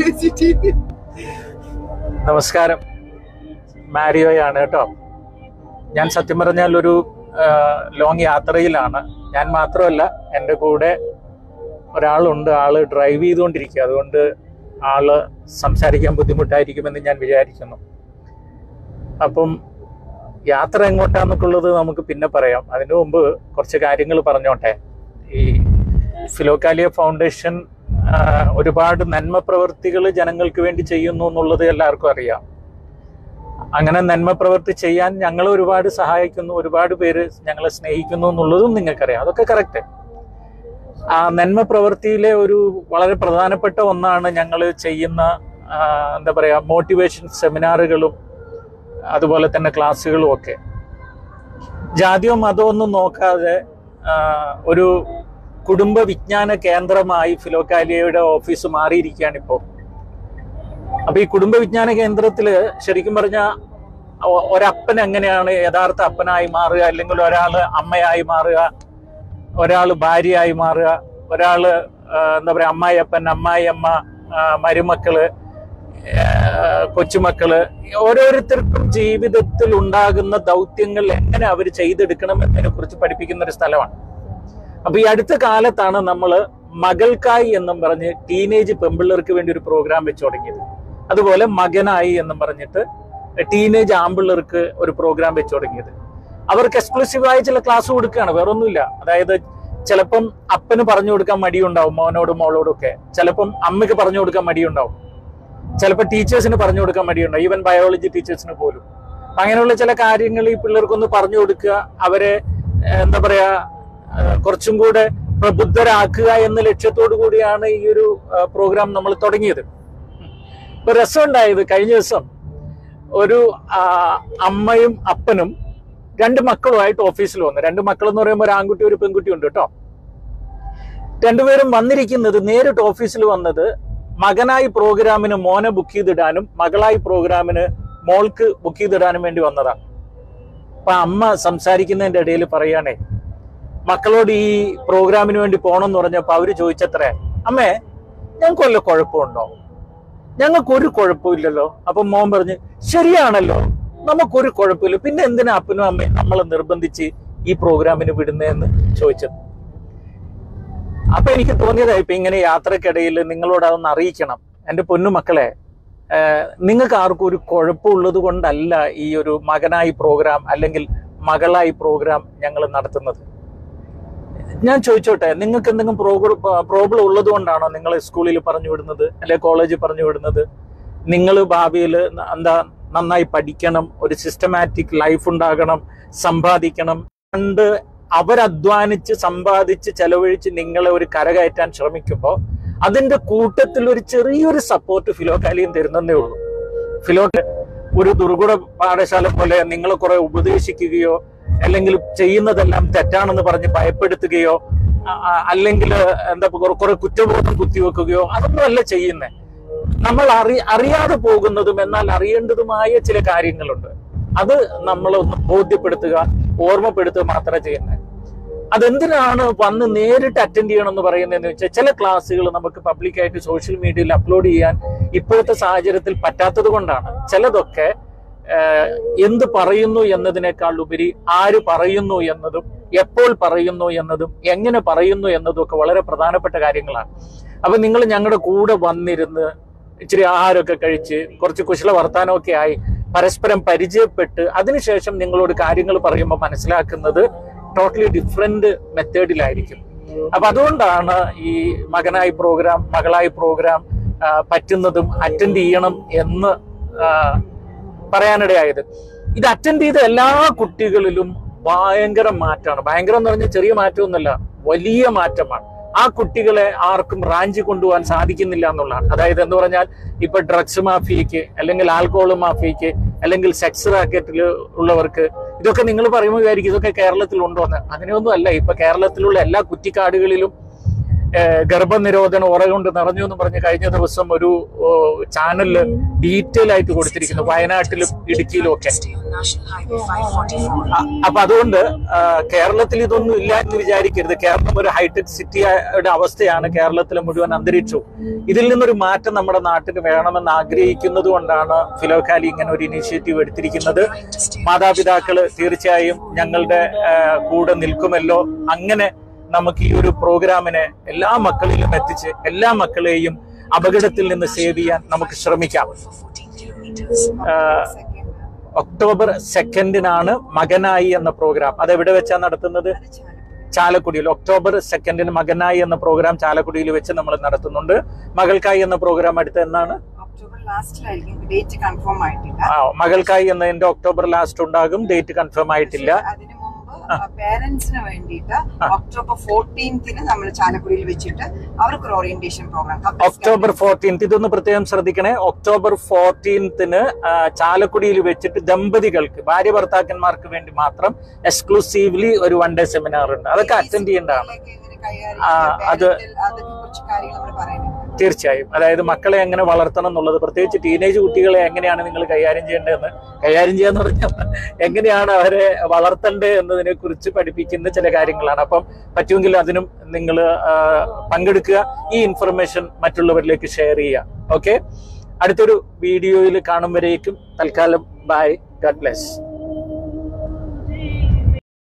നമസ്കാരം മാരിയോയാണ് കേട്ടോ ഞാൻ സത്യം പറഞ്ഞാൽ ഒരു ലോങ് യാത്രയിലാണ് ഞാൻ മാത്രമല്ല എൻ്റെ കൂടെ ഒരാളുണ്ട് ആള് ഡ്രൈവ് ചെയ്തുകൊണ്ടിരിക്കുക അതുകൊണ്ട് ആള് സംസാരിക്കാൻ ബുദ്ധിമുട്ടായിരിക്കുമെന്ന് ഞാൻ വിചാരിക്കുന്നു അപ്പം യാത്ര എങ്ങോട്ടാന്നൊക്കെയുള്ളത് നമുക്ക് പിന്നെ പറയാം അതിനു മുമ്പ് കുറച്ച് കാര്യങ്ങൾ പറഞ്ഞോട്ടെ ഈ ഫിലോക്കാലിയ ഫൗണ്ടേഷൻ ആ, ഒരുപാട് നന്മ പ്രവൃത്തികൾ ജനങ്ങൾക്ക് വേണ്ടി ചെയ്യുന്നു എന്നുള്ളത് എല്ലാവർക്കും അറിയാം അങ്ങനെ നന്മ പ്രവൃത്തി ചെയ്യാൻ ഞങ്ങൾ ഒരുപാട് സഹായിക്കുന്നു ഒരുപാട് പേര് ഞങ്ങളെ സ്നേഹിക്കുന്നു എന്നുള്ളതും നിങ്ങൾക്കറിയാം അതൊക്കെ കറക്റ്റ് ആ നന്മ പ്രവൃത്തിയിലെ ഒരു വളരെ പ്രധാനപ്പെട്ട ഒന്നാണ് ഞങ്ങൾ ചെയ്യുന്ന ആ, എന്താ പറയാ മോട്ടിവേഷൻ സെമിനാറുകളും അതുപോലെ തന്നെ ക്ലാസ്സുകളും ഒക്കെ ജാതിയോ മതമോ ഒന്നും നോക്കാതെ ആ, ഒരു കുടുംബ വിജ്ഞാന കേന്ദ്രമായി ഫിലോക്കാലിയയുടെ ഓഫീസ് മാറിയിരിക്കുകയാണ് ഇപ്പോൾ അപ്പൊ ഈ കുടുംബ വിജ്ഞാന കേന്ദ്രത്തില് ശരിക്കും പറഞ്ഞ ഒരപ്പൻ എങ്ങനെയാണ് യഥാർത്ഥ അപ്പനായി മാറുക അല്ലെങ്കിൽ ഒരാള് അമ്മയായി മാറുക ഒരാള് ഭാര്യയായി മാറുക ഒരാള് ആ, എന്താ പറയാ അമ്മായിയപ്പൻ അമ്മായിയമ്മ ആ, മരുമക്കള് ആ, കൊച്ചുമക്കള് ഓരോരുത്തർക്കും ജീവിതത്തിൽ ഉണ്ടാകുന്ന ദൗത്യങ്ങൾ എങ്ങനെ അവർ ചെയ്തെടുക്കണം എന്നതിനെ കുറിച്ച് പഠിപ്പിക്കുന്ന ഒരു സ്ഥലമാണ് അപ്പൊ ഈ അടുത്ത കാലത്താണ് നമ്മൾ മകൾക്കായി എന്നും പറഞ്ഞ് ടീനേജ് പെമ്പിള്ളേർക്ക് വേണ്ടി ഒരു പ്രോഗ്രാം വെച്ച് തുടങ്ങിയത് അതുപോലെ മകനായി എന്നും പറഞ്ഞിട്ട് ടീനേജ് ആമ്പിള്ളേർക്ക് ഒരു പ്രോഗ്രാം വെച്ച് തുടങ്ങിയത് അവർക്ക് എക്സ്ക്ലൂസീവായ ചില ക്ലാസ് കൊടുക്കുകയാണ് വേറൊന്നുമില്ല അതായത് ചിലപ്പം അപ്പന് പറഞ്ഞു കൊടുക്കാൻ മടിയുണ്ടാവും മോനോടും മോളോടും ഒക്കെ ചിലപ്പം അമ്മയ്ക്ക് പറഞ്ഞു കൊടുക്കാൻ മടിയുണ്ടാവും ചിലപ്പോൾ ടീച്ചേഴ്സിന് പറഞ്ഞു കൊടുക്കാൻ മടിയുണ്ടാവും ഈവൻ ബയോളജി ടീച്ചേഴ്സിന് പോലും അപ്പൊ അങ്ങനെയുള്ള ചില കാര്യങ്ങൾ ഈ പിള്ളേർക്കൊന്ന് പറഞ്ഞു കൊടുക്കുക അവരെ ഏഹ്, എന്താ പറയാ ഏഹ്, കുറച്ചും കൂടെ പ്രബുദ്ധരാക്കുക എന്ന ലക്ഷ്യത്തോടു കൂടിയാണ് ഈ ഒരു പ്രോഗ്രാം നമ്മൾ തുടങ്ങിയത് ഇപ്പൊ രസമുണ്ടായത് കഴിഞ്ഞ ദിവസം ഒരു ആ, അമ്മയും അപ്പനും രണ്ട് മക്കളുമായിട്ട് ഓഫീസിൽ വന്നു രണ്ട് മക്കൾ എന്ന് പറയുമ്പോൾ ഒരു ആൺകുട്ടി ഒരു പെൺകുട്ടി ഉണ്ട് കേട്ടോ രണ്ടുപേരും വന്നിരിക്കുന്നത് നേരിട്ട് ഓഫീസിൽ വന്നത് മകനായി പ്രോഗ്രാമിന് മോനെ ബുക്ക് ചെയ്തിടാനും മകളായി പ്രോഗ്രാമിന് മോൾക്ക് ബുക്ക് ചെയ്തിടാനും വേണ്ടി വന്നതാണ് അപ്പൊ അമ്മ സംസാരിക്കുന്നതിന്റെ ഇടയിൽ പറയാണേ മക്കളോട് ഈ പ്രോഗ്രാമിന് വേണ്ടി പോകണമെന്ന് പറഞ്ഞപ്പോ അവര് ചോദിച്ചത്രേ അമ്മേ ഞങ്ങൾക്ക് വല്ല കുഴപ്പമുണ്ടോ ഞങ്ങൾക്ക് ഒരു കുഴപ്പമില്ലല്ലോ അപ്പൊ മോൻ പറഞ്ഞ് ശരിയാണല്ലോ നമുക്കൊരു കുഴപ്പമില്ല പിന്നെ എന്തിനാ അപ്പനും അമ്മയും നമ്മളെ നിർബന്ധിച്ച് ഈ പ്രോഗ്രാമിന് വിടുന്നതെന്ന് ചോദിച്ചത് അപ്പൊ എനിക്ക് തോന്നിയതാ ഇപ്പൊ ഇങ്ങനെ യാത്രക്കിടയിൽ നിങ്ങളോട് അതൊന്ന് അറിയിക്കണം എന്റെ പൊന്നു മക്കളെ ഏഹ്, നിങ്ങൾക്ക് ആർക്കും ഒരു കുഴപ്പമുള്ളത് കൊണ്ടല്ല ഈ ഒരു മകനായി പ്രോഗ്രാം അല്ലെങ്കിൽ മകളായി പ്രോഗ്രാം ഞങ്ങൾ നടത്തുന്നത് ഞാൻ ചോദിച്ചോട്ടെ നിങ്ങൾക്ക് എന്തെങ്കിലും പ്രോബ്ലം ഉള്ളത് കൊണ്ടാണോ നിങ്ങൾ സ്കൂളിൽ പറഞ്ഞു വിടുന്നത് അല്ലെ കോളേജിൽ പറഞ്ഞു വിടുന്നത് നിങ്ങൾ ഭാവിയിൽ എന്താ നന്നായി പഠിക്കണം ഒരു സിസ്റ്റമാറ്റിക് ലൈഫ് ഉണ്ടാകണം സമ്പാദിക്കണം പണ്ട് അവരധ്വാനിച്ച് സമ്പാദിച്ച് ചെലവഴിച്ച് നിങ്ങളെ ഒരു കരകയറ്റാൻ ശ്രമിക്കുമ്പോൾ അതിന്റെ കൂട്ടത്തിൽ ഒരു ചെറിയൊരു സപ്പോർട്ട് ഫിലോകാലിയും തരുന്നതേ ഉള്ളൂ ഫിലോ ഒരു ദുർഗുണ പാഠശാല പോലെ നിങ്ങളെ കുറെ ഉപദേശിക്കുകയോ അല്ലെങ്കിൽ ചെയ്യുന്നതെല്ലാം തെറ്റാണെന്ന് പറഞ്ഞ് ഭയപ്പെടുത്തുകയോ അ- അ- അല്ലെങ്കിൽ എന്താ കുറെ കുറെ കുറ്റബോധം കുത്തിവെക്കുകയോ അതൊന്നും അല്ല ചെയ്യുന്നത് നമ്മൾ അറി അറിയാതെ പോകുന്നതും എന്നാൽ അറിയേണ്ടതുമായ ചില കാര്യങ്ങളുണ്ട് അത് നമ്മളൊന്ന് ബോധ്യപ്പെടുത്തുക ഓർമ്മപ്പെടുത്തുക മാത്രമേ ചെയ്യുന്നത് അതെന്തിനാണ് വന്ന് നേരിട്ട് അറ്റൻഡ് ചെയ്യണം എന്ന് പറയുന്നതെന്ന് വെച്ചാൽ ചില ക്ലാസ്സുകൾ നമുക്ക് പബ്ലിക്കായിട്ട് സോഷ്യൽ മീഡിയയിൽ അപ്ലോഡ് ചെയ്യാൻ ഇപ്പോഴത്തെ സാഹചര്യത്തിൽ പറ്റാത്തത് കൊണ്ടാണ് ചിലതൊക്കെ ഏഹ്, എന്ത് പറയുന്നു എന്നതിനേക്കാൾ ഉപരി ആര് പറയുന്നു എന്നതും എപ്പോൾ പറയുന്നു എന്നതും എങ്ങനെ പറയുന്നു എന്നതും ഒക്കെ വളരെ പ്രധാനപ്പെട്ട കാര്യങ്ങളാണ് അപ്പൊ നിങ്ങൾ ഞങ്ങളുടെ കൂടെ വന്നിരുന്ന് ഇച്ചിരി ആഹാരമൊക്കെ കഴിച്ച് കുറച്ച് കുശല വർത്താനമൊക്കെ ആയി പരസ്പരം പരിചയപ്പെട്ട് അതിനുശേഷം നിങ്ങളോട് കാര്യങ്ങൾ പറയുമ്പോൾ മനസ്സിലാക്കുന്നത് ടോട്ടലി ഡിഫറെന്റ് മെത്തേഡിലായിരിക്കും അപ്പൊ അതുകൊണ്ടാണ് ഈ മകനായി പ്രോഗ്രാം മകളായി പ്രോഗ്രാം ആ, പറ്റുന്നതും അറ്റൻഡ് ചെയ്യണം എന്ന് ആ, പറയാനിടയായത് ഇത് അറ്റൻഡ് ചെയ്ത എല്ലാ കുട്ടികളിലും ഭയങ്കര മാറ്റമാണ് ഭയങ്കരം എന്ന് പറഞ്ഞാൽ ചെറിയ മാറ്റമൊന്നുമല്ല വലിയ മാറ്റമാണ് ആ കുട്ടികളെ ആർക്കും റാഞ്ചി കൊണ്ടുപോകാൻ സാധിക്കുന്നില്ല എന്നുള്ളതാണ് അതായത് എന്ന് പറഞ്ഞാൽ ഇപ്പൊ ഡ്രഗ്സ് മാഫിയക്ക് അല്ലെങ്കിൽ ആൽക്കഹോൾ മാഫിയക്ക് അല്ലെങ്കിൽ സെക്സ് റാക്കറ്റിൽ ഉള്ളവർക്ക് ഇതൊക്കെ നിങ്ങൾ പറയുമ്പോൾ വിചാരിക്കും ഇതൊക്കെ കേരളത്തിൽ ഉണ്ടോ എന്ന് അങ്ങനെയൊന്നും അല്ല ഇപ്പൊ കേരളത്തിലുള്ള എല്ലാ കുറ്റിക്കാടുകളിലും ഏഹ്, ഗർഭനിരോധന ഉറ കൊണ്ട് നിറഞ്ഞു എന്ന് പറഞ്ഞ് കഴിഞ്ഞ ദിവസം ഒരു ഓ, ചാനലില് ഡീറ്റെയിൽ ആയിട്ട് കൊടുത്തിരിക്കുന്നു വയനാട്ടിലും ഇടുക്കിയിലും ഒക്കെ അ- അപ്പൊ അതുകൊണ്ട് ആ, കേരളത്തിൽ ഇതൊന്നും ഇല്ല എന്ന് വിചാരിക്കരുത് കേരളം ഒരു ഹൈടെക് സിറ്റിയുടെ അവസ്ഥയാണ് കേരളത്തിലെ മുഴുവൻ അന്തരീക്ഷവും ഇതിൽ നിന്നൊരു മാറ്റം നമ്മുടെ നാട്ടിന് വേണമെന്ന് ആഗ്രഹിക്കുന്നത് കൊണ്ടാണ് ഫിലോകാലി ഇങ്ങനെ ഒരു ഇനീഷ്യേറ്റീവ് എടുത്തിരിക്കുന്നത് മാതാപിതാക്കള് തീർച്ചയായും ഞങ്ങളുടെ ആ, കൂടെ നിൽക്കുമല്ലോ അങ്ങനെ നമുക്ക് ഈ ഒരു പ്രോഗ്രാമിനെ എല്ലാ മക്കളിലും എത്തിച്ച് എല്ലാ മക്കളെയും അപകടത്തിൽ നിന്ന് സേവ് ചെയ്യാൻ നമുക്ക് ശ്രമിക്കാം ആ, ഒക്ടോബർ സെക്കൻഡിനാണ് മകനായി എന്ന പ്രോഗ്രാം അത് എവിടെ വെച്ചാണ് നടത്തുന്നത് ചാലക്കുടിയിൽ ഒക്ടോബർ സെക്കൻഡിന് മകനായി എന്ന പ്രോഗ്രാം ചാലക്കുടിയിൽ വെച്ച് നമ്മൾ നടത്തുന്നുണ്ട് മകൾക്കായി എന്ന പ്രോഗ്രാം അടുത്ത എന്നാണ് ഒക്ടോബർ ലാസ്റ്റിലായിരിക്കും ഡേറ്റ് കൺഫേം ആയിട്ടില്ല ആ മകൾക്കായി എന്നതിന്റെ ഒക്ടോബർ ലാസ്റ്റ് ഉണ്ടാകും ഡേറ്റ് കൺഫേം ആയിട്ടില്ല അതിനു മുമ്പ് പേരന്റ്സിന് വേണ്ടിയിട്ട് ഒക്ടോബർ ഫോർട്ടീൻത്തിന് നമ്മൾ ചാലക്കുടിയിൽ വെച്ചിട്ട് അവർക്ക് ഒരു ഓറിയന്റേഷൻ പ്രോഗ്രാം ഒക്ടോബർ ഫോർട്ടീൻത്ത് ഇതൊന്ന് പ്രത്യേകം ശ്രദ്ധിക്കണേ ഒക്ടോബർ ഫോർട്ടീൻത്തിന് ചാലക്കുടിയിൽ വെച്ചിട്ട് ദമ്പതികൾക്ക് ഭാര്യ ഭർത്താക്കന്മാർക്ക് വേണ്ടി മാത്രം എക്സ്ക്ലൂസീവ്ലി ഒരു വൺ ഡേ സെമിനാർ ഉണ്ട് അതൊക്കെ അറ്റൻഡ് ചെയ്യേണ്ടതാണ് ആ, അത് അതൊക്കെ കുറച്ച് കാര്യങ്ങൾ നമ്മൾ പറയുന്നുണ്ട് തീർച്ചയായും അതായത് മക്കളെ എങ്ങനെ വളർത്തണം എന്നുള്ളത് പ്രത്യേകിച്ച് ടീനേജ് കുട്ടികളെ എങ്ങനെയാണ് നിങ്ങൾ കൈകാര്യം ചെയ്യേണ്ടതെന്ന് കൈകാര്യം ചെയ്യാന്ന് പറഞ്ഞാൽ എങ്ങനെയാണ് അവരെ വളർത്തേണ്ടത് എന്നതിനെ കുറിച്ച് പഠിപ്പിക്കുന്ന ചില കാര്യങ്ങളാണ് അപ്പം പറ്റുമെങ്കിൽ അതിനും നിങ്ങൾ പങ്കെടുക്കുക ഈ ഇൻഫർമേഷൻ മറ്റുള്ളവരിലേക്ക് ഷെയർ ചെയ്യുക ഓക്കെ അടുത്തൊരു വീഡിയോയിൽ കാണും വരേക്കും തൽക്കാലം ബൈ ഗഡ് ബ്ലെസ്